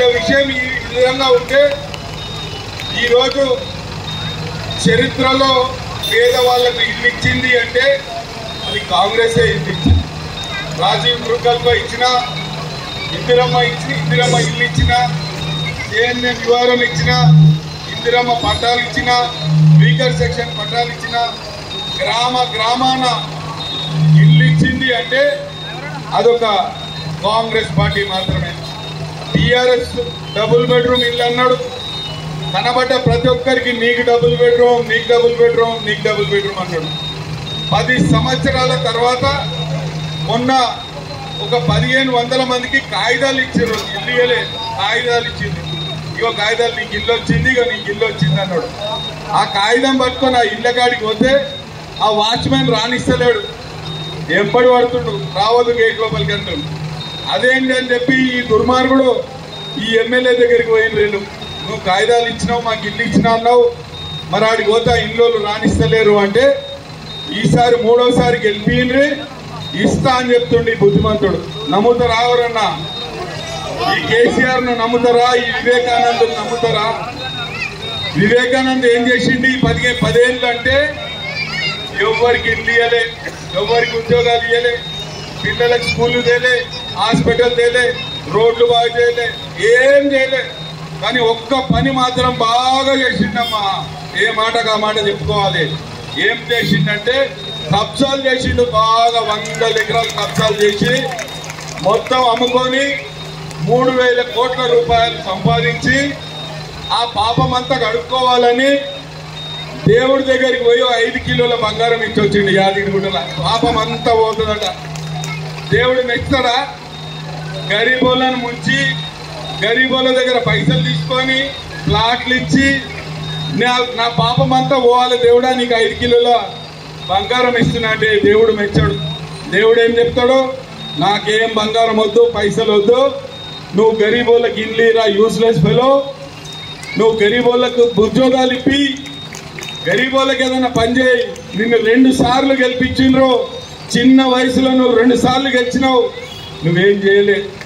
విషయం ఈ విధంగా ఉంటే ఈరోజు చరిత్రలో పేదవాళ్ళకు ఇల్లు ఇచ్చింది అంటే అది కాంగ్రెసే ఇల్లు ఇచ్చింది రాజీవ్ గృహకల్ప ఇచ్చిన ఇందిరమ్మ ఇచ్చి ఇందిరమ్మ ఇల్లు ఇచ్చిన జేఎన్ఎం వివరం ఇచ్చిన ఇందిరమ్మ పట్టాలు ఇచ్చిన వీకర్ సెక్షన్ పట్టాలు ఇచ్చిన గ్రామ గ్రామాన ఇల్లు ఇచ్చింది అంటే అదొక కాంగ్రెస్ పార్టీ మాత్రమే టిఆర్ఎస్ డబుల్ బెడ్రూమ్ ఇల్లు అన్నాడు కనబడ్డ ప్రతి ఒక్కరికి నీకు డబుల్ బెడ్రూమ్ నీకు డబుల్ బెడ్రూమ్ నీకు డబుల్ బెడ్రూమ్ అన్నాడు పది సంవత్సరాల తర్వాత మొన్న ఒక పదిహేను వందల మందికి కాగితాలు ఇచ్చారు ఇల్లు ఇవ్వలే కాగితాలు ఇచ్చింది ఇగో కాగితాలు నీకు ఇల్లు వచ్చింది ఇక నీకు ఇల్లు వచ్చింది అన్నాడు ఆ కాగితం పట్టుకొని ఆ ఇళ్ళ కాడికి పోతే ఆ వాచ్మెన్ రాణిస్తలేడు ఎంపడి పడుతుండు రావద్దు గేట్ లోపలికి అంటుండు అదేంటి అని చెప్పి ఈ దుర్మార్గుడు ఈ ఎమ్మెల్యే దగ్గరికి పోయిన రెండు నువ్వు కాగితాలు ఇచ్చినావు మాకు ఇల్లు ఇచ్చినా అన్నావు మరి ఆడికి పోతే ఆ ఇల్లు రాణిస్తలేరు అంటే ఈసారి మూడోసారి గెలిపిన్రి ఇస్తా అని చెప్తుండే ఈ బుద్ధిమంతుడు నమ్ముతారా ఎవరన్నా ఈ కేసీఆర్ ను నమ్ముతారా ఈ వివేకానంద్ నమ్ముతారా వివేకానంద్ ఏం చేసింది ఈ పదిహేను పదేళ్ళు అంటే ఎవరికి ఇల్లు ఇయ్యలే ఎవరికి ఉద్యోగాలు ఇయ్యలే పిల్లలకు స్కూల్ తేలే హాస్పిటల్ తేలే రోడ్లు బాగా చేయలే ఏం చేయలే కానీ ఒక్క పని మాత్రం బాగా చేసిండమ్మా ఏ మాటకు ఆ మాట చెప్పుకోవాలి ఏం చేసిండంటే కబ్జాలు చేసిండు బాగా వందల ఎకరాలు కబ్జాలు చేసి మొత్తం అమ్ముకొని మూడు వేల కోట్ల రూపాయలు సంపాదించి ఆ పాపం అంతా కడుక్కోవాలని దేవుడి దగ్గరికి పోయి ఓ ఐదు కిలోల బంగారం ఇచ్చొచ్చిండు యాదగిరిగుట్టల పాపం అంతా పోతుందట దేవుడు మెచ్చుతాడా గరీబోళ్ళను ముంచి గరీబోళ్ళ దగ్గర పైసలు తీసుకొని ప్లాట్లు ఇచ్చి నా నా పాపం అంతా పోవాలి దేవుడా నీకు ఐదు కిలోల బంగారం ఇస్తున్నా అంటే దేవుడు మెచ్చాడు దేవుడు ఏం చెప్తాడు నాకేం బంగారం వద్దు పైసలు వద్దు నువ్వు గరీబోళ్ళకి ఇల్లీరా యూస్లెస్ ఫెలో నువ్వు గరీబోళ్ళకు ఉద్యోగాలు ఇప్పి గరీబోళ్ళకి ఏదైనా పని చేయి నిన్ను రెండు సార్లు గెలిపించిండ్రు చిన్న వయసులో నువ్వు రెండు సార్లు గెలిచినావు నువ్వేం చేయలే